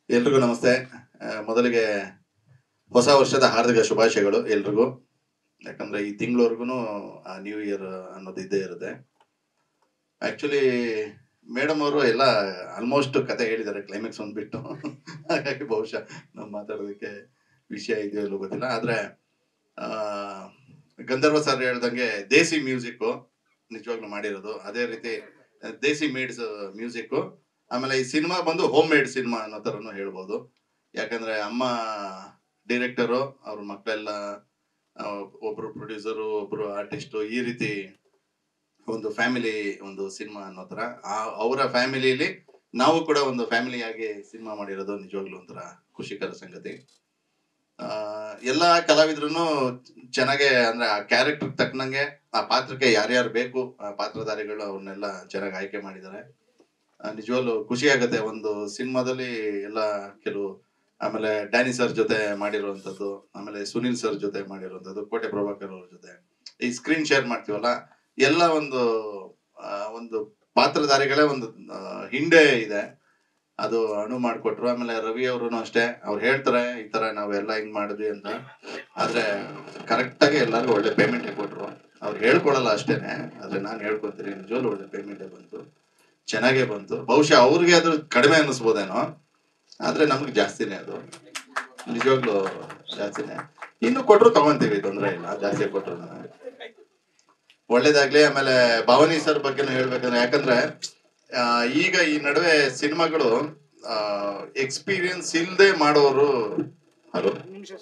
ಎಲ್ರಿಗೂ ನಮಸ್ತೆ ಆ, ಮೊದಲಿಗೆ ಹೊಸ ವರ್ಷದ ಹಾರ್ದಿಕ ಶುಭಾಶಯಗಳು ಎಲ್ರಿಗೂ ಯಾಕಂದ್ರೆ ಈ ತಿಂಗಳವರೆಗೂ ಆ ನ್ಯೂ ಇಯರ್ ಅನ್ನೋದು ಇದ್ದೇ ಇರುತ್ತೆ ಆಕ್ಚುಲಿ ಮೇಡಮ್ ಅವರು ಎಲ್ಲ ಆಲ್ಮೋಸ್ಟ್ ಕತೆ ಹೇಳಿದ್ದಾರೆ ಕ್ಲೈಮ್ಯಾಕ್ಸ್ ಒಂದು ಬಿಟ್ಟು ಹಾಗಾಗಿ ಬಹುಶಃ ನಾವು ಮಾತಾಡೋದಕ್ಕೆ ವಿಷಯ ಇದೆಯೋ ಇಲ್ಲೋ ಗೊತ್ತಿಲ್ಲ ಆದ್ರೆ ಆ, ಗಂಧರ್ವ ಸರ್ ಹೇಳ್ದಂಗೆ ದೇಸಿ ಮ್ಯೂಸಿಕ್ ನಿಜವಾಗ್ಲೂ ಮಾಡಿರೋದು ಅದೇ ರೀತಿ ಆ, ದೇಸಿ ಮೇಡ್ಸ್ ಮ್ಯೂಸಿಕ್ ಆಮೇಲೆ ಈ ಸಿನಿಮಾ ಬಂದು ಹೋಮ್ ಮೇಡ್ ಸಿನಿಮಾ ಅನ್ನೋ ಥರನೂ ಹೇಳ್ಬೋದು ಯಾಕಂದ್ರೆ ಅಮ್ಮ ಡೈರೆಕ್ಟರು ಅವ್ರ ಮಕ್ಕಳೆಲ್ಲ ಆ, ಒಬ್ರು ಪ್ರೊಡ್ಯೂಸರು ಒಬ್ರು ಆರ್ಟಿಸ್ಟು ಈ ರೀತಿ ಒಂದು ಫ್ಯಾಮಿಲಿ ಒಂದು ಸಿನಿಮಾ ಅನ್ನೋ ಥರ ಆ ಅವರ ಫ್ಯಾಮಿಲಿಯಲ್ಲಿ ನಾವು ಕೂಡ ಒಂದು ಫ್ಯಾಮಿಲಿಯಾಗಿ ಸಿನಿಮಾ ಮಾಡಿರೋದು ನಿಜವಾಗ್ಲೂ ಒಂಥರ ಖುಷಿಕರ ಸಂಗತಿ ಆ, ಎಲ್ಲ ಕಲಾವಿದ್ರು ಚೆನ್ನಾಗೆ ಅಂದ್ರೆ ಆ ಕ್ಯಾರೆಕ್ಟರ್ ತಕ್ಕನಂಗೆ ಆ ಪಾತ್ರಕ್ಕೆ ಯಾರ್ಯಾರು ಬೇಕು ಆ ಪಾತ್ರಧಾರಿಗಳು ಅವ್ರನ್ನೆಲ್ಲ ಚೆನ್ನಾಗಿ ಆಯ್ಕೆ ಮಾಡಿದ್ದಾರೆ ಆ, ನಿಜವಾಗ್ಲೂ ಖುಷಿ ಆಗುತ್ತೆ ಒಂದು ಸಿನಿಮಾದಲ್ಲಿ ಎಲ್ಲ ಕೆಲವು ಆಮೇಲೆ ಡ್ಯಾನಿ ಸರ್ ಜೊತೆ ಮಾಡಿರುವಂಥದ್ದು ಆಮೇಲೆ ಸುನಿಲ್ ಸರ್ ಜೊತೆ ಮಾಡಿರುವಂಥದ್ದು ಕೋಟೆ ಪ್ರಭಾಕರ್ ಅವ್ರ ಜೊತೆ ಈ ಸ್ಕ್ರೀನ್ ಶೇರ್ ಮಾಡ್ತೀವಲ್ಲ ಎಲ್ಲ ಒಂದು ಆ, ಒಂದು ಪಾತ್ರಧಾರಿಗಳೇ ಒಂದು ಆ, ಹಿಂಡೆ ಇದೆ ಅದು ಅಣು ಮಾಡಿಕೊಟ್ರು ಆಮೇಲೆ ರವಿ ಅವರು ಅಷ್ಟೇ ಅವ್ರು ಹೇಳ್ತಾರೆ ಈ ತರ ನಾವೆಲ್ಲ ಹಿಂಗ್ ಮಾಡಿದ್ವಿ ಅಂತ ಆದ್ರೆ ಕರೆಕ್ಟ್ ಆಗಿ ಎಲ್ಲರಿಗೂ ಒಳ್ಳೆ ಪೇಮೆಂಟ್ ಕೊಟ್ರು ಅವ್ರು ಹೇಳ್ಕೊಡಲ್ಲ ಅಷ್ಟೇನೆ ಆದ್ರೆ ನಾನು ಹೇಳ್ಕೊತೀನಿ ನಿಜವಾಗ್ಲೂ ಒಳ್ಳೆ ಪೇಮೆಂಟ್ ಬಂತು ಚೆನ್ನಾಗೇ ಬಂತು ಬಹುಶಃ ಅವ್ರಿಗೆ ಅದು ಕಡಿಮೆ ಅನ್ನಿಸ್ಬೋದೇನೋ ಆದ್ರೆ ನಮ್ಗೆ ಜಾಸ್ತಿನೇ ಅದು ನಿಜವಾಗ್ಲೂ ಜಾಸ್ತಿನೇ ಇನ್ನು ಕೊಟ್ರು ತಗೊಂತೀವಿ ತೊಂದರೆ ಇಲ್ಲ ಜಾಸ್ತಿ ಕೊಟ್ರು ಒಳ್ಳೇದಾಗ್ಲಿ ಆಮೇಲೆ ಭವಾನಿ ಸರ್ ಬಗ್ಗೆನೂ ಹೇಳ್ಬೇಕಂದ್ರೆ ಯಾಕಂದ್ರೆ ಆ, ಈಗ ಈ ನಡುವೆ ಸಿನಿಮಾಗಳು ಎಕ್ಸ್ಪೀರಿಯನ್ಸ್ ಇಲ್ಲದೆ ಮಾಡೋರು ಹಲೋ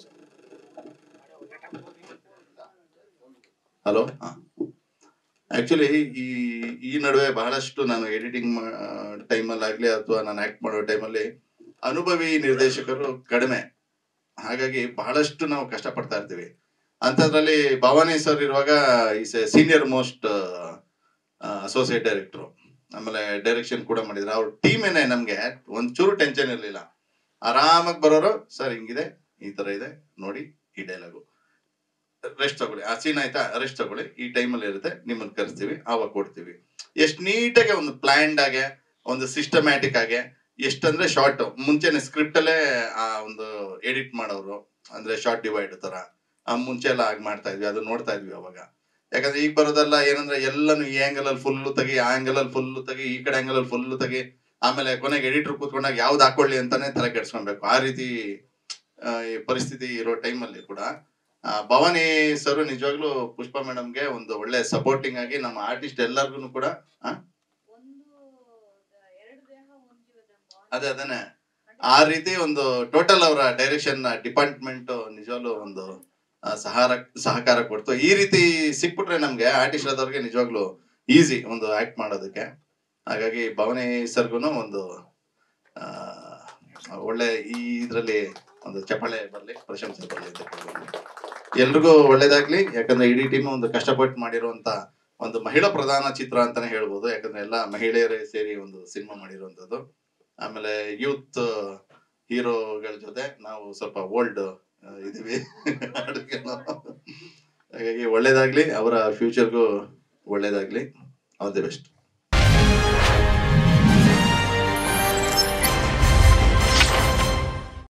ಹಲೋ ಆಕ್ಚುಲಿ ಈ ಈ ನಡುವೆ ಬಹಳಷ್ಟು ನಾನು ಎಡಿಟಿಂಗ್ ಟೈಮಲ್ಲಿ ಆಗ್ಲಿ ಅಥವಾ ನಾನು ಆಕ್ಟ್ ಮಾಡೋ ಟೈಮಲ್ಲಿ ಅನುಭವಿ ನಿರ್ದೇಶಕರು ಕಡಿಮೆ ಹಾಗಾಗಿ ಬಹಳಷ್ಟು ನಾವು ಕಷ್ಟಪಡ್ತಾ ಇರ್ತೀವಿ ಅಂಥದ್ರಲ್ಲಿ ಭವಾನಿ ಸರ್ ಇರುವಾಗ is a senior most associate director ಆಮೇಲೆ ಡೈರೆಕ್ಷನ್ ಕೂಡ ಮಾಡಿದ್ರು ಅವ್ರ ಟೀಮೇನೆ ನಮ್ಗೆ ಒಂಚೂರು ಟೆನ್ಷನ್ ಇರಲಿಲ್ಲ ಆರಾಮಾಗಿ ಬರೋರು ಸರ್ ಹಿಂಗಿದೆ ಈ ತರ ಇದೆ ನೋಡಿ ಈ ಡೈಲಾಗು ರೆಸ್ಟ್ ತಗೊಳ್ಳಿ ಆ ಸೀನ್ ಆಯ್ತಾ ರೆಸ್ಟ್ ತಗೊಳ್ಳಿ ಈ ಟೈಮಲ್ಲಿ ಇರುತ್ತೆ ನಿಮ್ಮನ್ನ ಕರೆಸ್ತೀವಿ ಆವಾಗ ಕೊಡ್ತೀವಿ ಎಷ್ಟು ನೀಟಾಗಿ ಒಂದು ಪ್ಲಾನ್ಡ್ ಆಗಿ ಒಂದು ಸಿಸ್ಟಮ್ಯಾಟಿಕ್ ಆಗಿ ಎಷ್ಟಂದ್ರೆ ಶಾರ್ಟ್ ಮುಂಚೆನೆ ಸ್ಕ್ರಿಪ್ಟ್ ಅಲ್ಲೇ ಆ ಒಂದು ಎಡಿಟ್ ಮಾಡೋರು ಅಂದ್ರೆ ಶಾರ್ಟ್ ಡಿವೈಡ್ ತರ ಆ ಮುಂಚೆ ಎಲ್ಲ ಆಗಿ ಮಾಡ್ತಾ ಇದ್ವಿ ಅದು ನೋಡ್ತಾ ಇದ್ವಿ ಅವಾಗ ಯಾಕಂದ್ರೆ ಈಗ ಬರೋದೆಲ್ಲ ಏನಂದ್ರೆ ಎಲ್ಲಾನು ಈ ಆಂಗಲ್ ಅಲ್ಲಿ ಫುಲ್ ತೆಗಿ ಆ ಆಂಗಲ್ ಅಲ್ಲಿ ಫುಲ್ ತೆಗಿ ಈ ಕಡೆ ಆಂಗಲ್ ಅಲ್ಲಿ ಫುಲ್ ತೆಗಿ ಆಮೇಲೆ ಕೊನೆಗೆ ಎಡಿಟರ್ ಕೂತ್ಕೊಂಡಾಗ ಯಾವ್ದು ಹಾಕೊಳ್ಳಿ ಅಂತಾನೆ ತಲೆ ಕೆಡ್ಸ್ಕೊಬೇಕು ಆ ರೀತಿ ಆ, ಈ ಪರಿಸ್ಥಿತಿ ಇರೋ ಟೈಮಲ್ಲಿ ಕೂಡ ಆ, ಭವಾನಿ ಸರ್ ನಿಜವಾಗ್ಲೂ ಪುಷ್ಪ ಮೇಡಮ್ಗೆ ಒಂದು ಒಳ್ಳೆ ಸಪೋರ್ಟಿಂಗ್ ಆಗಿ ನಮ್ಮ ಆರ್ಟಿಸ್ಟ್ ಎಲ್ಲರಿಗೂ ಕೂಡ ಆ? ಅದೇ ಅದನ್ನೇ ಆ ರೀತಿ ಒಂದು ಟೋಟಲ್ ಅವರ ಡೈರೆಕ್ಷನ್ ಡಿಪಾರ್ಟ್ಮೆಂಟ್ ನಿಜವಾಗ್ಲೂ ಒಂದು ಆ, ಸಹಾರ ಸಹಕಾರ ಕೊಡ್ತು ಈ ರೀತಿ ಸಿಕ್ಬಿಟ್ರೆ ನಮ್ಗೆ ಆರ್ಟಿಸ್ಟ್ ಆದವ್ರಿಗೆ ನಿಜವಾಗ್ಲೂ ಈಸಿ ಒಂದು ಆಕ್ಟ್ ಮಾಡೋದಕ್ಕೆ ಹಾಗಾಗಿ ಭವನಿ ಸರ್ಗು ಒಂದು ಆ, ಒಳ್ಳೆ ಈ ಇದ್ರಲ್ಲಿ ಒಂದು ಚಪ್ಪಾಳೆ ಬರಲಿ ಪ್ರಶಂಸೆ ಬರಲಿ ಅಂತ ಕೇಳ್ಬೋದು. ಎಲ್ರಿಗೂ ಒಳ್ಳೇದಾಗ್ಲಿ ಯಾಕಂದ್ರೆ ಇಡೀ ಟೀಮ್ ಒಂದು ಕಷ್ಟಪಟ್ಟು ಮಾಡಿರುವಂತ ಒಂದು ಮಹಿಳಾ ಪ್ರಧಾನ ಚಿತ್ರ ಅಂತಾನೆ ಹೇಳ್ಬೋದು ಯಾಕಂದ್ರೆ ಎಲ್ಲ ಮಹಿಳೆಯರೇ ಸೇರಿ ಒಂದು ಸಿನಿಮಾ ಮಾಡಿರುವಂತದ್ದು ಆಮೇಲೆ ಯೂತ್ ಹೀರೋಗಳ ಜೊತೆ ನಾವು ಸ್ವಲ್ಪ ಓಲ್ಡ್ ಇದೀವಿ ಅಡುಗೆಲ್ಲ. ಹಾಗಾಗಿ ಒಳ್ಳೇದಾಗ್ಲಿ ಅವರ ಫ್ಯೂಚರ್ಗೂ ಒಳ್ಳೇದಾಗ್ಲಿ ಆಲ್ ದಿ ಬೆಸ್ಟ್